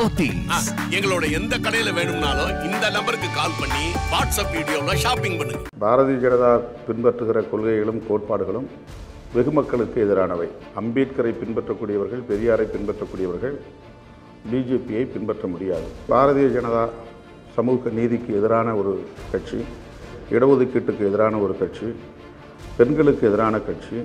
போத்தீஸ் எங்களோட எந்த கடையில வேணும்னாலும் இந்த நம்பருக்கு கால் பண்ணி வாட்ஸ்அப் வீடியோல ஷாப்பிங் பண்ணுங்க பாரதிய ஜனதா பின்பற்றுகிற கொள்கைகளும் கோட்பாடுகளும் வெகு மக்களுக்கு எதிரானவை அம்பேத்கரை பின்பற்றக்கூடியவர்கள் பெரியாரை பின்பற்றக்கூடியவர்கள் பிஜேபியை பின்பற்ற முடியாது பாரதிய ஜனதா சமூக நீதிக்கு எதிரான ஒரு கட்சி இடஒதுக்கீட்டுக்கு எதிரான ஒரு கட்சி பெண்களுக்கு எதிரான கட்சி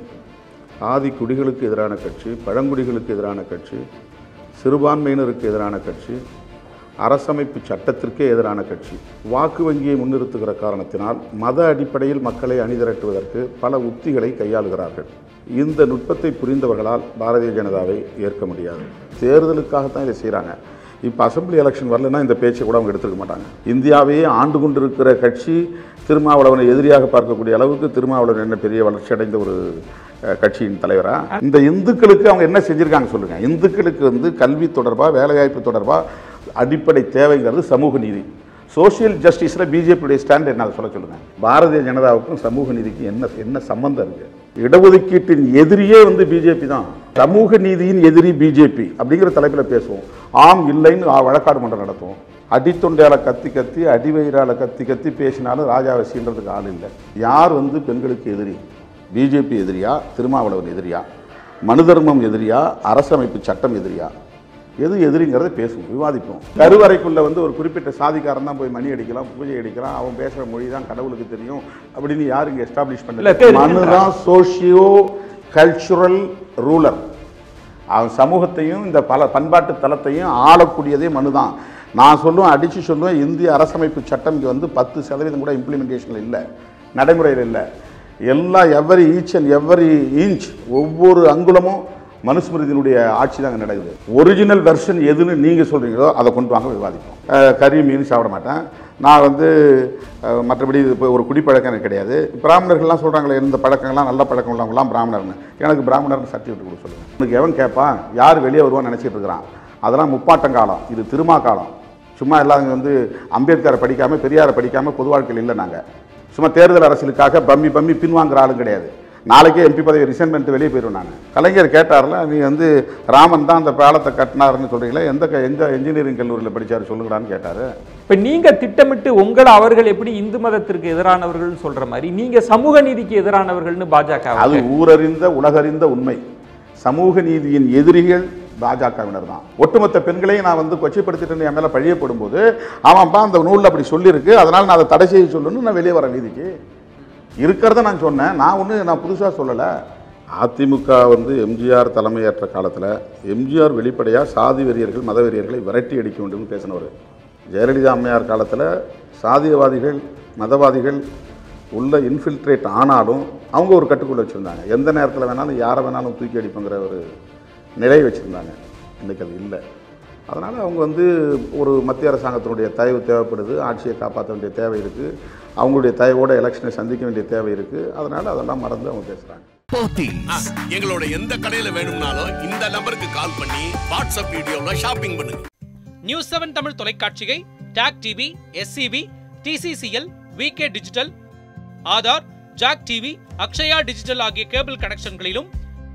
ஆதி குடிகளுக்கு எதிரான கட்சி பழங்குடிகளுக்கு எதிரான கட்சி சிறுபான்மையினருக்கு எதிரான கட்சி அரசமைப்பு சட்டத்திற்கே எதிரான கட்சி வாக்கு வங்கியை முன்னிறுத்துகிற காரணத்தினால் மத அடிப்படையில் மக்களை அணிதிரட்டுவதற்கு பல உத்திகளை கையாளுகிறார்கள் இந்த நுட்பத்தை புரிந்தவர்களால் பாரதிய ஜனதாவை ஏற்க முடியாது தேர்தலுக்காகத்தான் இதை செய்கிறாங்க இப்போ அசெம்பிளி எலெக்ஷன் வரலன்னா இந்த பேச்சை கூட அவங்க எடுத்துக்க மாட்டாங்க இந்தியாவையே ஆண்டு கொண்டிருக்கிற கட்சி திருமாவளவனை எதிரியாக பார்க்கக்கூடிய அளவுக்கு திருமாவளவன் என்ன பெரிய வளர்ச்சி அடைந்த ஒரு அஹ், கட்சியின் தலைவரா இந்த இந்துக்களுக்கு அவங்க என்ன செஞ்சிருக்காங்க சொல்லுங்க இந்துக்களுக்கு வந்து கல்வி தொடர்பாக வேலைவாய்ப்பு தொடர்பாக அடிப்படை தேவைங்கிறது சமூக நீதி சோஷியல் ஜஸ்டிஸில் பிஜேபியுடைய ஸ்டாண்ட் என்ன அதை சொல்ல சொல்லுங்க பாரதிய ஜனதாவுக்கும் சமூக நீதிக்கும் என்ன என்ன சம்பந்தம் இருக்கு இடஒதுக்கீட்டின் எதிரியே வந்து பிஜேபி தான் சமூக நீதியின் எதிரி பிஜேபி அப்படிங்கிற தலைப்பில் பேசுவோம் ஆம் இல்லைன்னு ஆ- வழக்காடு மன்றம் நடத்துவோம் அடித்தொண்டையால கத்தி கத்தி அடிவயிறால கத்தி கத்தி பேசினாலும் ராஜாவை சீன்றதுக்கு ஆள் இல்லை யார் வந்து பெண்களுக்கு எதிரி பிஜேபி எதிரியா திருமாவளவன் எதிரியா மனு தர்மம் எதிரியா அரசமைப்பு சட்டம் எதிரியா எது எதிரிங்கிறத பேசுவோம் விவாதிப்போம் கருவறைக்குள்ள வந்து ஒரு குறிப்பிட்ட சாதிக்காரன் தான் போய் மணி அடிக்கலாம் பூஜை அடிக்கலாம் அவன் பேசுற மொழி தான் கடவுளுக்கு தெரியும் அப்படின்னு யார் இங்க எஸ்டாப்ளிஷ் இல்ல, பண்ணல தெரியும். மனு தான் சோஷியோ கல்ச்சுரல் ரூலர் அவன் சமூகத்தையும் இந்த பல பண்பாட்டு தளத்தையும் ஆளக்கூடியதே மனு தான் நான் சொல்லுவேன் அடித்து சொல்லுவேன் இந்திய அரசமைப்பு சட்டம் இங்கே வந்து பத்து சதவீதம் கூட இம்ப்ளிமெண்டேஷனில் இல்லை நடைமுறையில் இல்லை எல்லா every each and every inch ஒவ்வொரு அங்குலமும் மனுஸ்மிருதியினுடைய ஆட்சி தாங்க நடக்குது ஒரிஜினல் வெர்ஷன் எதுன்னு நீங்கள் சொல்கிறீங்களோ அதை கொண்டு வாங்க விவாதிப்போம் அஹ், கறி மீன் சாப்பிட மாட்டேன் நான் வந்து அஹ், மற்றபடி இது இப்போ ஒரு குடிப்பழக்கம் எனக்கு கிடையாது பிராமணர்கள்லாம் சொல்கிறாங்களே இந்த பழக்கங்கள்லாம் நல்ல பழக்கம் உள்ளவங்களாம் பிராமணர்னு எனக்கு பிராமணர்னு சர்டிஃபிகேட் கொடுக்க சொல்லுங்கள் எனக்கு எவன் கேட்பான் யார் வெளியே வருவான்னு நினச்சிட்டு இருக்கிறான் அதெல்லாம் முப்பாட்டங்காலம் இது திருமா காலம் சும்மா எல்லாரும் வந்து அம்பேத்கரை படிக்காமல் பெரியாரை படிக்காமல் பொது வாழ்க்கையில் இல்லை நாங்கள் சும்மா தேர்தல் அரசியலுக்காக பம்மி பம்மி பின்வாங்குற ஆளும் கிடையாது நாளைக்கே எம்பி பதவி ரிசைன் பண்ணிட்டு வெளியே போயிடுவேன் நான் கலைஞர் கேட்டார்ல நீ வந்து ராமன் தான் அந்த பாலத்தை கட்டினாருன்னு சொல்கிறீங்களா எந்த க- எந்த இன்ஜினியரிங் கல்லூரியில் படிச்சாரு சொல்லுங்கடான்னு கேட்டார் இப்ப நீங்க திட்டமிட்டு உங்களை அவர்கள் எப்படி இந்து மதத்திற்கு எதிரானவர்கள்னு சொல்ற மாதிரி நீங்க சமூக நீதிக்கு எதிரானவர்கள்னு பாஜக அது ஊரறிந்த உலகறிந்த உண்மை சமூக நீதியின் எதிரிகள் பாஜகவினர் தான் ஒட்டுமொத்த பெண்களையும் நான் வந்து கொச்சைப்படுத்திட்டு என் மேலே பழிய போடும்போது அவன்ப்பா அந்த நூலில் அப்படி சொல்லியிருக்கு அதனால் நான் அதை தடை செய்ய சொல்லணும்னு நான் வெளியே வரேன் வீதிக்கு இருக்கிறத நான் சொன்னேன் நான் ஒன்று நான் புதுசாக சொல்லலை அதிமுக வந்து எம்ஜிஆர் தலைமையேற்ற காலத்தில் எம்ஜிஆர் வெளிப்படையாக சாதி வெறியர்கள் மத வெறியர்களை விரட்டி அடிக்க வேண்டும்னு பேசினவர் ஜெயலலிதா அம்மையார் காலத்தில் சாதியவாதிகள் மதவாதிகள் உள்ள இன்ஃபில்ட்ரேட் ஆனாலும் அவங்க ஒரு கட்டுக்குள்ள வச்சுருந்தாங்க எந்த நேரத்தில் வேணாலும் யாரை வேணாலும் தூக்கி அடிப்புங்கிற ஒரு நிலை வச்சுருந்தாங்க இன்றைக்கி அது இல்லை அதனால் அவங்க வந்து ஒரு மத்திய அரசாங்கத்தினுடைய தயவு தேவைப்படுது ஆட்சியை காப்பாற்ற வேண்டிய தேவை இருக்குது அவங்களுடைய தயவோட எலெக்ஷனை சந்திக்க வேண்டிய தேவை இருக்குது அதனால் அதெல்லாம் மறந்து அவங்க பேசுகிறாங்க போத்தீஸ் எங்களோட எந்த கடையில வேணும்னாலும் இந்த நம்பருக்கு கால் பண்ணி வாட்ஸ்அப் வீடியோல ஷாப்பிங் பண்ணுங்க நியூஸ் செவன் தமிழ் தொலைக்காட்சியை டாக் TV SCV TCCL VK digital Aadhaar Jack TV Akshaya digital ஆகிய கேபிள் கனெக்ஷன்களிலும்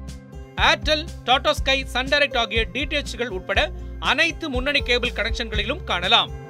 Airtel Tata Sky Sun Direct ஆகிய டிடிஎச்கள் உட்பட அனைத்து முன்னணி கேபிள் கனெக்ஷன்களிலும் காணலாம்